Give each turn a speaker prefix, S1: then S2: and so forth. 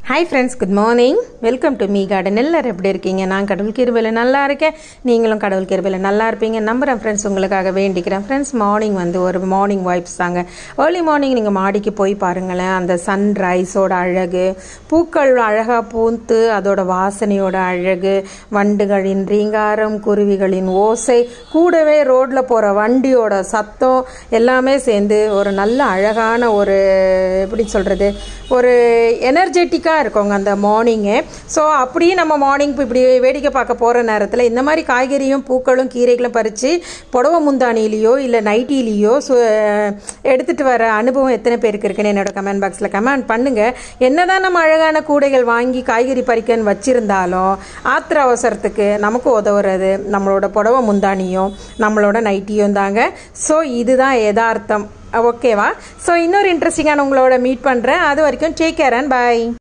S1: hi friends good morning welcome to me garden எல்லாரும் எப்படி இருக்கீங்க நான் கடவுள் கிருபையில் நல்லா இருக்கேன் நீங்களும் கடவுள் கிருபையில் நல்லா இருப்பீங்க நம்புகிறேன் ஃப்ரெண்ட்ஸ் உங்களுக்காக வேண்டிக்கிறேன் ஃப்ரெண்ட்ஸ் மார்னிங் வந்து ஒரு மார்னிங் வைப்ஸ் தாங்க ஏர்லி மார்னிங் நீங்கள் மாடிக்கு போய் பாருங்களேன் அந்த சன்ரைஸோட அழகு பூக்கள் அழகாக பூத்து அதோட வாசனையோட அழகு வண்டுகளின் ரீங்காரம் குருவிகளின் ஓசை கூடவே ரோட்டில் போகிற வண்டியோட சத்தம் எல்லாமே சேர்ந்து ஒரு நல்ல அழகான ஒரு எப்படி சொல்கிறது ஒரு எனர்ஜெட்டிக்காக இருக்குங்க அந்த மார்னிங்கு ஸோ அப்படியே நம்ம மார்னிங் இப்படி வேடிக்கை பார்க்க போகிற நேரத்தில் இந்த மாதிரி காய்கறியும் பூக்களும் கீரைகளும் பறித்து புடவை முந்தானிலேயோ இல்லை நைட்டிலேயோ ஸோ எடுத்துகிட்டு வர அனுபவம் எத்தனை பேருக்கு இருக்குன்னு என்னோட கமெண்ட் பாக்ஸில் கமெண்ட் பண்ணுங்கள் என்னதான் நம்ம அழகான கூடைகள் வாங்கி காய்கறி பறிக்கன்னு வச்சுருந்தாலும் ஆத்திர அவசரத்துக்கு நமக்கு உதவுறது நம்மளோட புடவை முந்தானியும் நம்மளோட நைட்டியும் தாங்க ஸோ இதுதான் யதார்த்தம் ஓகேவா ஸோ இன்னொரு இன்ட்ரெஸ்டிங்கான உங்களோட மீட் பண்ணுறேன் அது வரைக்கும் டேக் கேர் அண்ட் பாய்